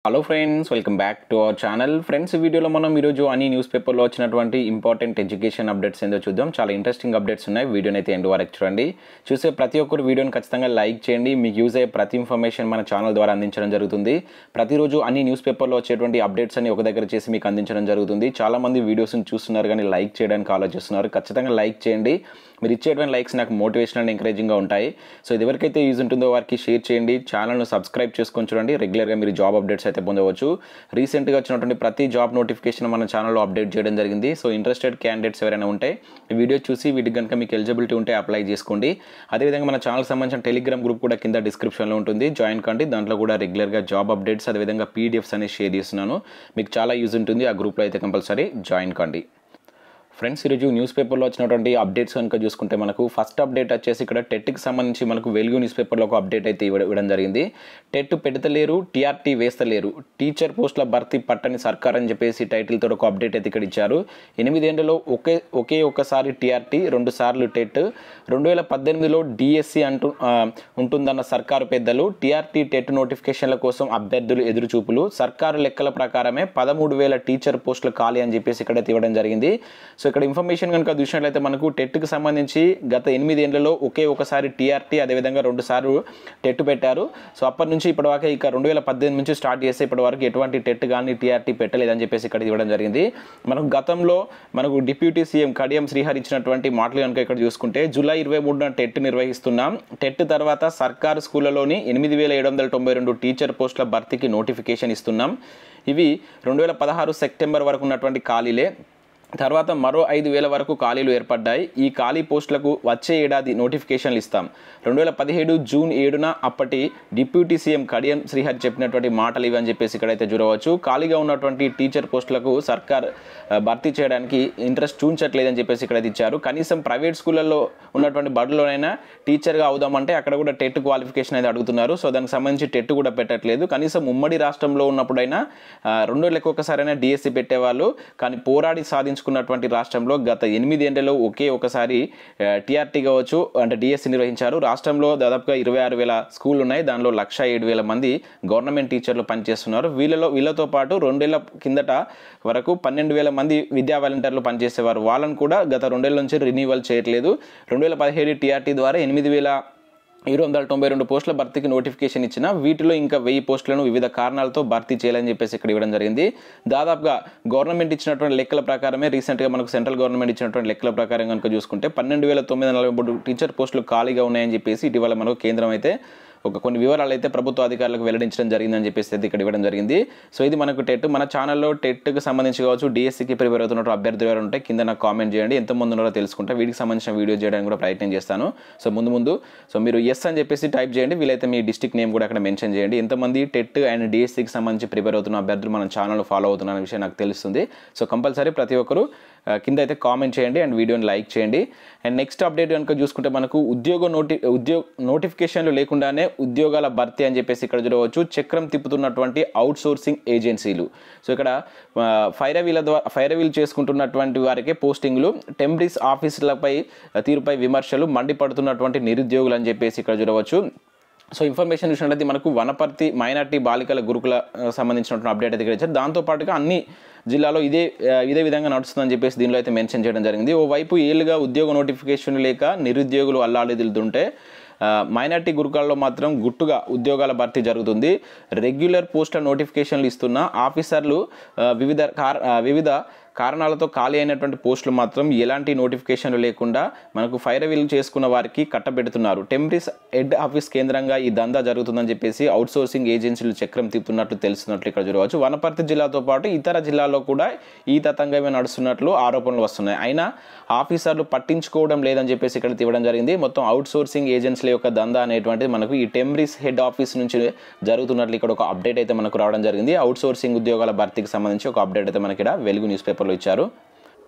hello friends welcome back to our channel friends ఈ వీడియోలో మనం ఈరోజు అన్ని న్యూస్ పేపర్లో వచ్చినటువంటి ఇంపార్టెంట్ ఎడ్యుకేషన్ అప్డేట్స్ ఏందో చూద్దాం చాలా ఇంట్రెస్టింగ్ అప్డేట్స్ ఉన్నాయి వీడియోని అయితే ఎండ్ వరకు చూడండి చూసే ప్రతి ఒక్కరు వీడియోని ఖచ్చితంగా లైక్ చేయండి మీకు యూజ్ అయ్యే ప్రతి ఇన్ఫర్మేషన్ మన ఛానల్ ద్వారా అందించడం జరుగుతుంది ప్రతిరోజు అన్ని న్యూస్ పేపర్లో వచ్చేటువంటి అప్డేట్స్ అన్ని ఒక దగ్గర చేసి మీకు అందించడం జరుగుతుంది చాలా మంది వీడియోస్ని చూస్తున్నారు కానీ లైక్ చేయడానికి ఆలోచిస్తున్నారు ఖచ్చితంగా లైక్ చేయండి మీరు ఇచ్చేటువంటి లైక్స్ నాకు మోటివేషన్ అండ్ ఎంకరేజింగ్గా ఉంటాయి సో ఇది ఎవరికైతే యూజ్ ఉంటుందో వారికి షేర్ చేయండి ఛానల్ను సబ్స్క్రైబ్ చేసుకొని చూడండి రెగ్యులర్గా మీరు జాబ్ అప్డేట్స్ అయితే పొందవచ్చు రీసెంట్గా వచ్చినటువంటి ప్రతి జాబ్ నోటిఫికేషన్ మన ఛానల్లో అప్డేట్ చేయడం జరిగింది సో ఇంట్రెస్టెడ్ క్యాండిడేట్స్ ఎవరైనా ఉంటే ఈ వీడియో చూసి వీటికి కనుక మీకు ఎలిజిబిలిటీ ఉంటే అప్లై చేసుకోండి అదేవిధంగా మన ఛానల్ సంబంధించిన టెలిగ్రామ్ గ్రూప్ కూడా కింద డిస్క్రిప్షన్లో ఉంటుంది జాయిన్ కండి దాంట్లో కూడా రెగ్యులర్గా జాబ్ అప్డేట్స్ అదేవిధంగా పీడిఎఫ్స్ అనేది షేర్ చేస్తున్నాను మీకు చాలా యూజ్ ఉంటుంది ఆ గ్రూప్లో అయితే కంపల్సరీ జాయిన్ కండి ఫ్రెండ్స్ ఈరోజు న్యూస్ పేపర్లో వచ్చినటువంటి అప్డేట్స్ కనుక చూసుకుంటే మనకు ఫస్ట్ అప్డేట్ వచ్చేసి ఇక్కడ టెట్కి సంబంధించి మనకు వెలుగు న్యూస్ పేపర్లో ఒక అప్డేట్ అయితే ఇవ్వ- ఇవ్వడం జరిగింది టెట్ పెడతలేరు టీఆర్టీ వేస్తలేరు టీచర్ పోస్టుల భర్తీ పట్టని సర్కార్ అని చెప్పేసి టైటిల్తో ఒక అప్డేట్ అయితే ఇక్కడ ఇచ్చారు ఎనిమిదేళ్లలో ఒకే ఒకే ఒక్కసారి టీఆర్టీ రెండు సార్లు టెట్ రెండు వేల పద్దెనిమిదిలో డిఎస్సి అంటూ ఆ, ఉంటుందన్న సర్కారు పెద్దలు టీఆర్టీ టెట్ నోటిఫికేషన్ల కోసం అభ్యర్థులు ఎదురుచూపులు సర్కారు లెక్కల ప్రకారమే పదమూడు వేల టీచర్ పోస్టులు ఖాళీ అని చెప్పేసి ఇక్కడైతే ఇవ్వడం జరిగింది సో ఇక్కడ ఇన్ఫర్మేషన్ కనుక చూసినట్లయితే మనకు టెట్కి సంబంధించి గత ఎనిమిది ఏళ్లలో ఒకే ఒకసారి టీఆర్టీ అదేవిధంగా రెండు సార్లు టెట్ పెట్టారు సో అప్పటి నుంచి ఇప్పటి వరకు ఇక రెండు వేల పద్దెనిమిది నుంచి స్టార్ట్ చేస్తే ఇప్పటి వరకు ఎటువంటి టెట్ కానీ టీఆర్టీ పెట్టలేదని చెప్పేసి ఇక్కడ ఇవ్వడం జరిగింది మనకు గతంలో మనకు డిప్యూటీ సీఎం కడియం శ్రీహరి ఇచ్చినటువంటి మాటలు కనుక ఇక్కడ చూసుకుంటే జూలై ఇరవై మూడున టెట్ నిర్వహిస్తున్నాం టెట్ తర్వాత సర్కారు స్కూళ్ళలోని ఎనిమిది వేల ఏడు వందల తొంభై రెండు టీచర్ పోస్టుల భర్తీకి నోటిఫికేషన్ ఇస్తున్నాం ఇవి రెండు వేల పదహారు సెప్టెంబర్ వరకు ఉన్నటువంటి ఖాళీలే తర్వాత మరో ఐదు వేల వరకు ఖాళీలు ఏర్పడ్డాయి ఈ ఖాళీ పోస్టులకు వచ్చే ఏడాది నోటిఫికేషన్లు ఇస్తాం రెండు వేల పదిహేడు జూన్ ఏడున అప్పటి డిప్యూటీ సీఎం కడియం శ్రీహరి చెప్పినటువంటి మాటలు ఇవి అని చెప్పేసి ఇక్కడైతే చూడవచ్చు ఖాళీగా ఉన్నటువంటి టీచర్ పోస్టులకు సర్కార్ ఆ, భర్తీ చేయడానికి ఇంట్రెస్ట్ చూపించట్లేదని చెప్పేసి ఇక్కడైతే ఇచ్చారు కనీసం ప్రైవేట్ స్కూళ్ళల్లో ఉన్నటువంటి బడుల్లోనైనా టీచర్గా అవుదామంటే అక్కడ కూడా టెట్ క్వాలిఫికేషన్ అయితే అడుగుతున్నారు సో దానికి సంబంధించి టెట్ కూడా పెట్టట్లేదు కనీసం ఉమ్మడి రాష్ట్రంలో ఉన్నప్పుడైనా ఆ, రెండో లెక్క ఒకసారైనా డిఎస్సి పెట్టేవాళ్ళు కానీ పోరాడి సాధించుకున్నటువంటి రాష్ట్రంలో గత ఎనిమిది ఏళ్లలో ఒకే ఒకసారి టీఆర్టీ కావచ్చు అంటే డిఎస్సి నిర్వహించారు రాష్ట్రంలో దాదాపుగా ఇరవై ఆరు వేల స్కూళ్ళు ఉన్నాయి దానిలో లక్ష ఏడు వేల మంది గవర్నమెంట్ టీచర్లు పనిచేస్తున్నారు వీళ్ళలో వీళ్ళతో పాటు రెండేళ్ల కిందట వరకు పన్నెండు వేల మంది విద్యా వాలంటీర్లు పనిచేసేవారు వాళ్ళని కూడా గత రెండేళ్ల నుంచి రిన్యూవల్ చేయట్లేదు రెండు వేల పదిహేడు టీఆర్టీ ద్వారా ఎనిమిది వేల ఏడు వందల తొంభై రెండు పోస్టుల భర్తీకి నోటిఫికేషన్ ఇచ్చిన వీటిలో ఇంకా వెయ్యి పోస్టులను వివిధ కారణాలతో భర్తీ చేయాలని చెప్పేసి ఇక్కడ ఇవ్వడం జరిగింది దాదాపుగా గవర్నమెంట్ ఇచ్చినటువంటి లెక్కల ప్రకారమే రీసెంట్గా మనకు సెంట్రల్ గవర్నమెంట్ ఇచ్చినటువంటి లెక్కల ప్రకారం కనుక చూసుకుంటే పన్నెండు వేల తొమ్మిది వందల నలభై మూడు టీచర్ పోస్టులు ఖాళీగా ఉన్నాయని చెప్పేసి ఇటీవల మనకు కేంద్రం అయితే ఒక కొన్ని వివరాలు అయితే ప్రభుత్వ అధికారులకు వెల్లడించడం జరిగిందని చెప్పేసి అయితే ఇక్కడ ఇవ్వడం జరిగింది సో ఇది మనకు టెట్ మన ఛానల్లో టెట్కి సంబంధించి కావచ్చు డిఎస్సికి ప్రిపేర్ అవుతున్న అభ్యర్థులు ఎవరు ఉంటే కింద నాకు కామెంట్ చేయండి ఎంతమంది ఉన్నారో తెలుసుకుంటే వీటికి సంబంధించిన వీడియో చేయడానికి కూడా ప్రయత్నం చేస్తాను సో ముందు ముందు సో మీరు ఎస్ అని చెప్పేసి టైప్ చేయండి వీలైతే మీ డిస్టిక్ నేమ్ కూడా అక్కడ మెన్షన్ చేయండి ఎంతమంది టెట్ అండ్ డిఎస్సికి సంబంధించి ప్రిపేర్ అవుతున్న అభ్యర్థులు మన ఛానల్ ఫాలో అవుతున్న విషయం నాకు తెలుస్తుంది సో కంపల్సరీ ప్రతి ఒక్కరు ఆ, కింద అయితే కామెంట్ చేయండి అండ్ వీడియోని లైక్ చేయండి అండ్ నెక్స్ట్ అప్డేట్ కనుక చూసుకుంటే మనకు ఉద్యోగ నోటి ఉద్యోగ నోటిఫికేషన్లు లేకుండానే ఉద్యోగాల భర్తీ అని చెప్పేసి ఇక్కడ చూడవచ్చు చక్రం తిప్పుతున్నటువంటి అవుట్ సోర్సింగ్ ఏజెన్సీలు సో ఇక్కడ ఆ, ఫైరవీల ద్వారా ఫైరవీల్ చేసుకుంటున్నటువంటి వారికే పోస్టింగ్లు టెంపరీస్ ఆఫీసులపై తీరుపై విమర్శలు మండిపడుతున్నటువంటి నిరుద్యోగులు అని చెప్పేసి ఇక్కడ చూడవచ్చు సో ఇన్ఫర్మేషన్ చూసినట్లయితే మనకు వనపర్తి మైనార్టీ బాలికల గురుకుల ఆ, సంబంధించినటువంటి అప్డేట్ అయితే ఇక్కడ ఇచ్చారు దాంతోపాటుగా అన్ని జిల్లాలో ఇదే ఆ, ఇదే విధంగా నడుస్తుందని చెప్పేసి దీనిలో అయితే మెన్షన్ చేయడం జరిగింది ఓవైపు ఏళ్ళుగా ఉద్యోగ నోటిఫికేషన్ లేక నిరుద్యోగులు అల్లాడిదిల్తుంటే ఆ, మైనార్టీ గురుకులాల్లో మాత్రం గుట్టుగా ఉద్యోగాల భర్తీ జరుగుతుంది రెగ్యులర్ పోస్టుల నోటిఫికేషన్లు ఇస్తున్న ఆఫీసర్లు ఆ, వివిధ కార ఆ, వివిధ కారణాలతో ఖాళీ అయినటువంటి పోస్టులు మాత్రం ఎలాంటి నోటిఫికేషన్లు లేకుండా మనకు ఫైర్ వీల్ చేసుకున్న వారికి కట్టబెడుతున్నారు టెంపరీస్ హెడ్ ఆఫీస్ కేంద్రంగా ఈ దందా జరుగుతుందని చెప్పేసి అవుట్ సోర్సింగ్ ఏజెన్సీలు చక్రం తిప్పుతున్నట్లు తెలుస్తున్నట్లు ఇక్కడ చూడవచ్చు వనపర్తి జిల్లాతో పాటు ఇతర జిల్లాల్లో కూడా ఈ తతంగమే నడుస్తున్నట్లు ఆరోపణలు వస్తున్నాయి అయినా ఆఫీసర్లు పట్టించుకోవడం లేదని చెప్పేసి ఇక్కడ తీవడం జరిగింది మొత్తం అవుట్ సోర్సింగ్ ఏజెన్సీల యొక్క దందా అనేటువంటిది మనకు ఈ టెంపరీస్ హెడ్ ఆఫీస్ నుంచి జరుగుతున్నట్లు ఇక్కడ ఒక అప్డేట్ అయితే మనకు రావడం జరిగింది అవుట్ సోర్సింగ్ ఉద్యోగాల భర్తీకి సంబంధించి ఒక అప్డేట్ అయితే మనకి ఇక్కడ వెలుగు న్యూస్ పేపర్లో ఇచ్చారు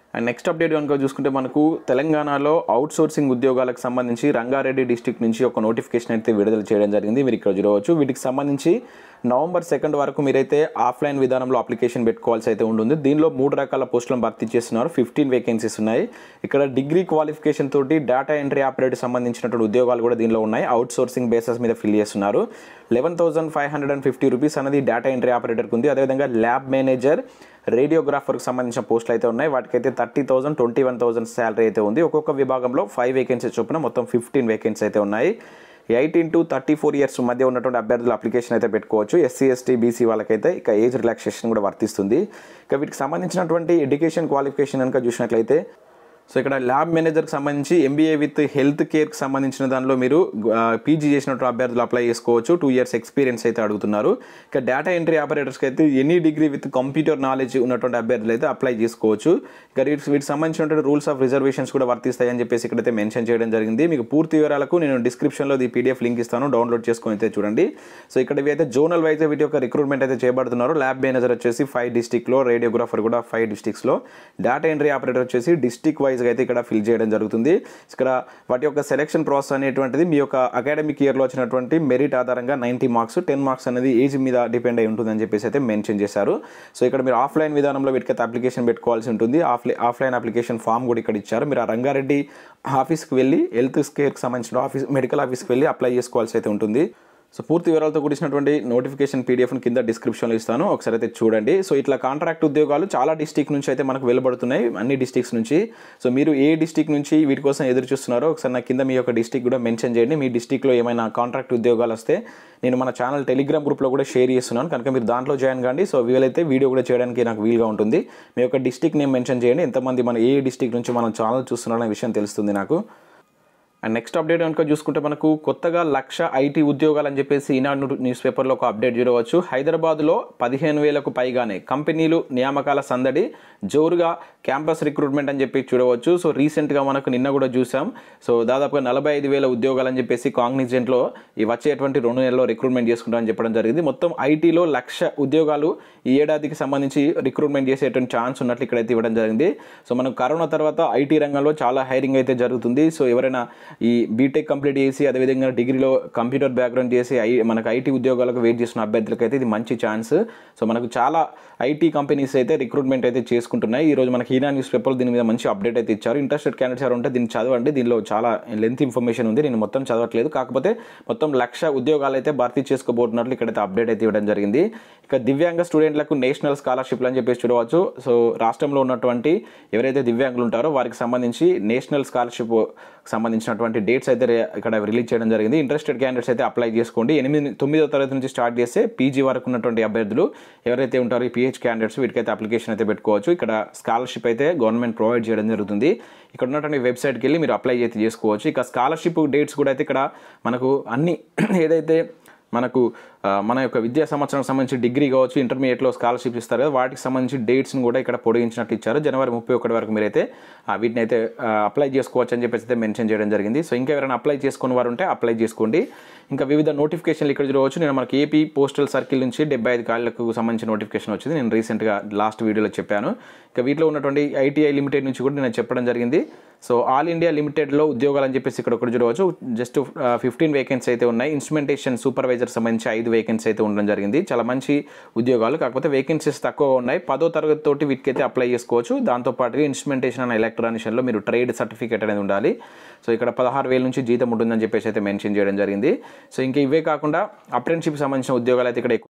అండ్ నెక్స్ట్ అప్డేట్ కనుక చూసుకుంటే మనకు తెలంగాణలో అవుట్ సోర్సింగ్ ఉద్యోగాలకు సంబంధించి రంగారెడ్డి డిస్టిక్ నుంచి ఒక నోటిఫికేషన్ అయితే విడుదల చేయడం జరిగింది మీరు ఇక్కడ చూడవచ్చు వీటికి సంబంధించి నవంబర్ సెకండ్ వరకు మీరైతే ఆఫ్లైన్ విధానంలో అప్లికేషన్ పెట్టుకోవాల్సి అయితే ఉంటుంది దీనిలో మూడు రకాల పోస్టులను భర్తీ చేస్తున్నారు ఫిఫ్టీన్ వేకెన్సీస్ ఉన్నాయి ఇక్కడ డిగ్రీ క్వాలిఫికేషన్ తోటి డేటా ఎంట్రీ ఆపరేటర్ సంబంధించినటువంటి ఉద్యోగాలు కూడా దీనిలో ఉన్నాయి అవుట్ సోర్సింగ్ బేసెస్ మీద ఫిల్ చేస్తున్నారు eleven thousand five hundred and fifty rupees అనేది డేటా ఎంట్రీ ఆపరేటర్కి ఉంది అదేవిధంగా ల్యాబ్ మేనేజర్ రేడియోగ్రాఫర్కి సంబంధించిన పోస్టులు అయితే ఉన్నాయి వాటికైతే thirty thousand twenty one thousand salary అయితే ఉంది ఒక్కొక్క విభాగంలో ఫైవ్ వేకెన్సీ చొప్పున మొత్తం ఫిఫ్టీన్ వేకెన్సీ అయితే ఉన్నాయి eighteen to thirty four years మధ్య ఉన్నటువంటి అభ్యర్థులు అప్లికేషన్ అయితే పెట్టుకోవచ్చు ఎస్సీ ఎస్టీ బీసీ వాళ్ళకైతే ఇక ఏజ్ రిలాక్సేషన్ కూడా వర్తిస్తుంది ఇక వీటికి సంబంధించినటువంటి ఎడ్యుకేషన్ క్వాలిఫికేషన్ కనుక చూసినట్లయితే సో ఇక్కడ ల్యాబ్ మేనేజర్కి సంబంధించి ఎంబీఏ విత్ హెల్త్ కేర్కి సంబంధించిన దానిలో మీరు పీజీ చేసినట్టు అభ్యర్థులు అప్లై చేసుకోవచ్చు టూ ఇయర్స్ ఎక్స్పీరియన్స్ అయితే అడుగుతున్నారు ఇక డేటా ఎంట్రీ ఆపరేటర్స్కి అయితే any degree with computer knowledge ఉన్నటువంటి అభ్యర్థులు అయితే అప్లై చేసుకోవచ్చు ఇక వీటి వీటికి సంబంధించినటువంటి రూల్స్ ఆఫ్ రిజర్వేషన్స్ కూడా వర్తిస్తాయని చెప్పేసి ఇక్కడైతే మెన్షన్ చేయడం జరిగింది మీకు పూర్తి వివరాలకు నేను డిస్క్రిప్షన్లో ఈ పీడిఎఫ్ లింక్ ఇస్తాను డౌన్లోడ్ చేసుకొని అయితే చూడండి సో ఇక్కడ ఇవి అయితే జోనల్ వైజ్ వీటి యొక్క రిక్రూట్మెంట్ అయితే చేయబడుతున్నారు ల్యాబ్ మేనేజర్ వచ్చేసి ఫైవ్ డిస్టిక్లో రేడియోగ్రాఫర్ కూడా ఫైవ్ డిస్టిక్స్లో డేటా ఎంట్రీ ఆపరేటర్ వచ్చేసి డిస్టిక్ వైజ్గా అయితే ఇక్కడ ఫిల్ చేయడం జరుగుతుంది ఇక్కడ వాటి యొక్క సెలెక్షన్ ప్రాసెస్ అనేటువంటిది మీ యొక్క అకాడమిక్ ఇయర్లో వచ్చినటువంటి మెరిట్ ఆధారంగా నైంటీ మార్క్స్ టెన్ మార్క్స్ అనేది ఏజ్ మీద డిపెండ్ అయి ఉంటుందని చెప్పేసి అయితే మెన్షన్ చేశారు సో ఇక్కడ మీరు ఆఫ్లైన్ విధానంలో వీటికైతే అప్లికేషన్ పెట్టుకోవాల్సి ఉంటుంది ఆఫ్లైన్ ఆఫ్లైన్ అప్లికేషన్ ఫామ్ కూడా ఇక్కడ ఇచ్చారు మీరు ఆ రంగారెడ్డి ఆఫీస్కి వెళ్ళి హెల్త్ కేర్కి సంబంధించిన ఆఫీస్ మెడికల్ ఆఫీస్కి వెళ్ళి అప్లై చేసుకోవాల్సి అయితే ఉంటుంది సో పూర్తి వివరాలతో కూడినటువంటి నోటిఫికేషన్ పీడిఎఫ్ని కింద డిస్క్రిప్షన్లో ఇస్తాను ఒకసారి అయితే చూడండి సో ఇట్లా కాంట్రాక్ట్ ఉద్యోగాలు చాలా డిస్టిక్ నుంచి అయితే మనకు వెలువడుతున్నాయి అన్ని డిస్టిక్స్ నుంచి సో మీరు ఏ డిస్టిక్ నుంచి వీటి కోసం ఎదురు చూస్తున్నారో ఒకసారి నా కింద మీ యొక్క డిస్టిక్ కూడా మెన్షన్ చేయండి మీ డిస్టిక్లో ఏమైనా కాంట్రాక్ట్ ఉద్యోగాలు వస్తే నేను మన ఛానల్ టెలిగ్రామ్ గ్రూప్లో కూడా షేర్ చేస్తున్నాను కనుక మీరు దాంట్లో జాయిన్ కాండి సో వీలైతే వీడియో కూడా చేయడానికి నాకు వీలుగా ఉంటుంది మీ యొక్క డిస్టిక్ నేమ్ మెన్షన్ చేయండి ఎంతమంది మన ఏ డిస్టిక్ నుంచి మనం ఛానల్ చూస్తున్నారనే విషయం తెలుస్తుంది నాకు అండ్ నెక్స్ట్ అప్డేట్ కనుక చూసుకుంటే మనకు కొత్తగా లక్ష ఐటీ ఉద్యోగాలు అని చెప్పేసి ఈనాడు న్యూస్ పేపర్లో ఒక అప్డేట్ చూడవచ్చు హైదరాబాద్లో పదిహేను వేలకు పైగానే కంపెనీలు నియామకాల సందడి జోరుగా క్యాంపస్ రిక్రూట్మెంట్ అని చెప్పి చూడవచ్చు సో రీసెంట్గా మనకు నిన్న కూడా చూసాం సో దాదాపుగా నలభై ఐదు వేల ఉద్యోగాలు అని చెప్పేసి కాగ్నిజెంట్లో ఈ వచ్చేటువంటి రెండు నెలల్లో రిక్రూట్మెంట్ చేసుకుంటామని చెప్పడం జరిగింది మొత్తం ఐటీలో లక్ష ఉద్యోగాలు ఈ ఏడాదికి సంబంధించి రిక్రూట్మెంట్ చేసేటువంటి ఛాన్స్ ఉన్నట్లు ఇక్కడైతే ఇవ్వడం జరిగింది సో మనం కరోనా తర్వాత ఐటీ రంగంలో చాలా హైరింగ్ అయితే జరుగుతుంది సో ఎవరైనా ఈ బీటెక్ కంప్లీట్ చేసి అదేవిధంగా డిగ్రీలో కంప్యూటర్ బ్యాక్గ్రౌండ్ చేసి ఐ మనకు ఐటీ ఉద్యోగాలకు వెయిట్ చేస్తున్న అభ్యర్థులకు అయితే ఇది మంచి ఛాన్స్ సో మనకు చాలా ఐటీ కంపెనీస్ అయితే రిక్రూట్మెంట్ అయితే చేసుకుంటున్నాయి ఈ రోజు మనకి హీనా న్యూస్ పేపర్లో దీని మీద మంచి అప్డేట్ అయితే ఇచ్చారు ఇంట్రెస్టెడ్ క్యాండిడేట్స్ ఎవరు ఉంటే దీన్ని చదవండి దీనిలో చాలా లెంత్ ఇన్ఫర్మేషన్ ఉంది నేను మొత్తం చదవట్లేదు కాకపోతే మొత్తం లక్ష ఉద్యోగాలు అయితే భర్తీ చేసుకోబోతున్నట్లు ఇక్కడైతే అప్డేట్ అయితే ఇవ్వడం జరిగింది ఇక దివ్యాంగ స్టూడెంట్లకు నేషనల్ స్కాలర్షిప్లు అని చెప్పేసి చూడవచ్చు సో రాష్ట్రంలో ఉన్నటువంటి ఎవరైతే దివ్యాంగులు ఉంటారో వారికి సంబంధించి నేషనల్ స్కాలర్షిప్ సంబంధించినటువంటి డేట్స్ అయితే రే- ఇక్కడ రిలీజ్ చేయడం జరిగింది ఇంట్రెస్టెడ్ క్యాండిడేట్స్ అయితే అప్లై చేసుకోండి ఎనిమిది తొమ్మిదో తరగతి నుంచి స్టార్ట్ చేస్తే పీజీ వరకు ఉన్నటువంటి అభ్యర్థులు ఎవరైతే ఉంటారో ఈ పిహెచ్ క్యాండిడేట్స్ వీటికైతే అప్లికేషన్ అయితే పెట్టుకోవచ్చు ఇక్కడ స్కాలర్షిప్ అయితే గవర్నమెంట్ ప్రొవైడ్ చేయడం జరుగుతుంది ఇక్కడ ఉన్నటువంటి వెబ్సైట్కి వెళ్ళి మీరు అప్లై అయితే చేసుకోవచ్చు ఇక స్కాలర్షిప్ డేట్స్ కూడా అయితే ఇక్కడ మనకు అన్ని ఏదైతే మనకు ఆ, మన యొక్క విద్యా సంవత్సరం సంబంధించి డిగ్రీ కావచ్చు ఇంటర్మీడియట్లో స్కాలర్షిప్ ఇస్తారు కదా వాటికి సంబంధించి డేట్స్ని కూడా ఇక్కడ పొడిగించినట్టు ఇచ్చారు జనవరి ముప్పై ఒకటి వరకు మీరైతే ఆ, వీటిని అయితే అప్లై చేసుకోవచ్చు అని చెప్పేసి అయితే మెన్షన్ చేయడం జరిగింది సో ఇంకా ఎవరైనా అప్లై చేసుకుని వారు ఉంటే అప్లై చేసుకోండి ఇంకా వివిధ నోటిఫికేషన్లు ఇక్కడ చూడవచ్చు నేను మనకి ఏపీ పోస్టల్ సర్కిల్ నుంచి డెబ్బై ఐదు కాళ్ళకు సంబంధించిన నోటిఫికేషన్ వచ్చింది నేను రీసెంట్గా లాస్ట్ వీడియోలో చెప్పాను ఇక వీటిలో ఉన్నటువంటి ఐటీఐ లిమిటెడ్ నుంచి కూడా నేను చెప్పడం జరిగింది సో ఆల్ ఇండియా లిమిటెడ్లో ఉద్యోగాలు అని చెప్పేసి ఇక్కడ ఒకటి చూడవచ్చు జస్ట్ ఫిఫ్టీన్ వేకెన్సీ అయితే ఉన్నాయి ఇన్స్ట్రుమెంటేషన్ సూపర్వైజర్ సంబంధించి ఐదు వేకెన్సీ అయితే ఉండడం జరిగింది చాలా మంచి ఉద్యోగాలు కాకపోతే వేకెన్సీస్ తక్కువ ఉన్నాయి పదో తరగతి తోటి వీటికైతే అప్లై చేసుకోవచ్చు దాంతోపాటుగా ఇన్స్ట్రుమెంటేషన్ అండ్ ఎలక్ట్రానిషన్లో మీరు ట్రేడ్ సర్టిఫికేట్ అనేది ఉండాలి సో ఇక్కడ పదహారు వేల నుంచి జీతం ఉంటుందని చెప్పేసి అయితే మెన్షన్ చేయడం జరిగింది సో ఇంకా ఇవే కాకుండా అప్రెంటిషిప్ సంబంధించిన ఉద్యోగాలు అయితే ఇక్కడ ఎక్కువ